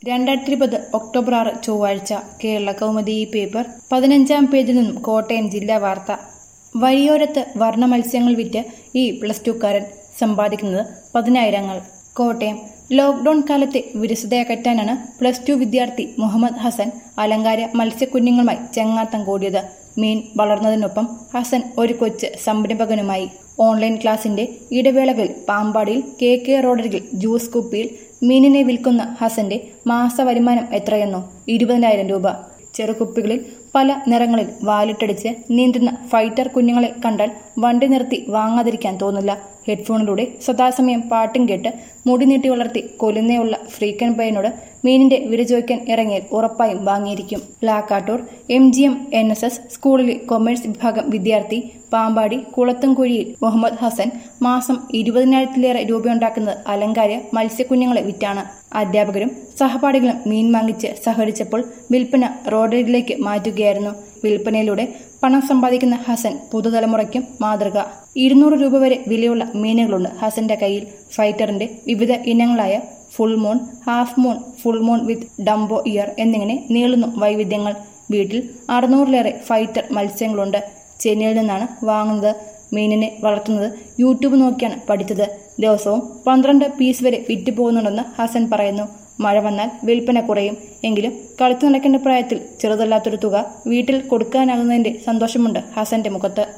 രണ്ടായിരത്തി ഇരുപത് ഒക്ടോബർ ആറ് ചൊവ്വാഴ്ച കേരള കൗമുദി ഈ പേപ്പർ പതിനഞ്ചാം പേജിൽ നിന്നും കോട്ടയം ജില്ലാ വാർത്ത വഴിയോരത്ത് വർണ്ണ മത്സ്യങ്ങൾ വിറ്റ് ഈ പ്ലസ് ടുക്കാരൻ സമ്പാദിക്കുന്നത് പതിനായിരങ്ങൾ കോട്ടയം ലോക്ഡൌൺ കാലത്തെ വിരസതയകറ്റാനാണ് പ്ലസ് ടു വിദ്യാർത്ഥി മുഹമ്മദ് ഹസൻ അലങ്കാര മത്സ്യക്കുഞ്ഞുങ്ങളുമായി ചെങ്ങാത്തം കൂടിയത് മീൻ വളർന്നതിനൊപ്പം ഹസൻ ഒരു കൊച്ച് സംരംഭകനുമായി ഓൺലൈൻ ക്ലാസിന്റെ ഇടവേളകളിൽ പാമ്പാടിയിൽ കെ കെ റോഡരികിൽ ജ്യൂസ് കുപ്പിയിൽ മീനിനെ വിൽക്കുന്ന ഹസന്റെ മാസ വരുമാനം എത്രയെന്നോ ഇരുപതിനായിരം രൂപ ചെറുകുപ്പികളിൽ പല നിറങ്ങളിൽ വാലിട്ടടിച്ച് നീന്തുന്ന ഫൈറ്റർ കുഞ്ഞുങ്ങളെ കണ്ടാൽ വണ്ടി നിർത്തി വാങ്ങാതിരിക്കാൻ തോന്നില്ല ഹെഡ്ഫോണിലൂടെ സദാസമയം പാട്ടും കേട്ട് മുടി നീട്ടി വളർത്തി കൊല്ലുന്നയുള്ള ഫ്രീക്കൻ പയ്യനോട് മീനിന്റെ വില ചോദിക്കാൻ ഇറങ്ങിയാൽ ഉറപ്പായും വാങ്ങിയിരിക്കും Lakkattoor M G M N S S സ്കൂളിലെ കൊമേഴ്സ് വിഭാഗം വിദ്യാർത്ഥി പാമ്പാടി കുളത്തുംകുഴിയിൽ മുഹമ്മദ് ഹസൻ മാസം ഇരുപതിനായിരത്തിലേറെ രൂപയുണ്ടാക്കുന്നത് അലങ്കാര മത്സ്യക്കുഞ്ഞുങ്ങളെ വിറ്റാണ് അധ്യാപകരും സഹപാഠികളും മീൻ വാങ്ങിച്ച് സഹകരിച്ചപ്പോൾ വിൽപ്പന റോഡരികിലേക്ക് മാറ്റുകയായിരുന്നു വിൽപ്പനയിലൂടെ പണം സമ്പാദിക്കുന്ന ഹസൻ പുതുതലമുറയ്ക്കും മാതൃക ഇരുന്നൂറ് രൂപ വരെ വിലയുള്ള മീനുകളുണ്ട് ഹസന്റെ കയ്യിൽ ഫൈറ്ററിന്റെ വിവിധ ഇനങ്ങളായ full moon half moon full moon with dumbo ear എന്നിങ്ങനെ നീളുന്നു വൈവിധ്യങ്ങൾ വീട്ടിൽ അറുന്നൂറിലേറെ ഫൈറ്റർ മത്സ്യങ്ങളുണ്ട് ചെന്നൈയിൽ നിന്നാണ് വാങ്ങുന്നത് മീനിനെ വളർത്തുന്നത് യൂട്യൂബ് നോക്കിയാണ് പഠിച്ചത് ദിവസവും പന്ത്രണ്ട് പീസ് വരെ വിറ്റ് പോകുന്നുണ്ടെന്ന് ഹസൻ പറയുന്നു മഴ വന്നാൽ വിൽപ്പന കുറയും എങ്കിലും കളിച്ചു നടക്കേണ്ട പ്രായത്തിൽ ചെറുതല്ലാത്തൊരു തുക വീട്ടിൽ കൊടുക്കാനാകുന്നതിന്റെ സന്തോഷമുണ്ട് ഹസന്റെ മുഖത്ത്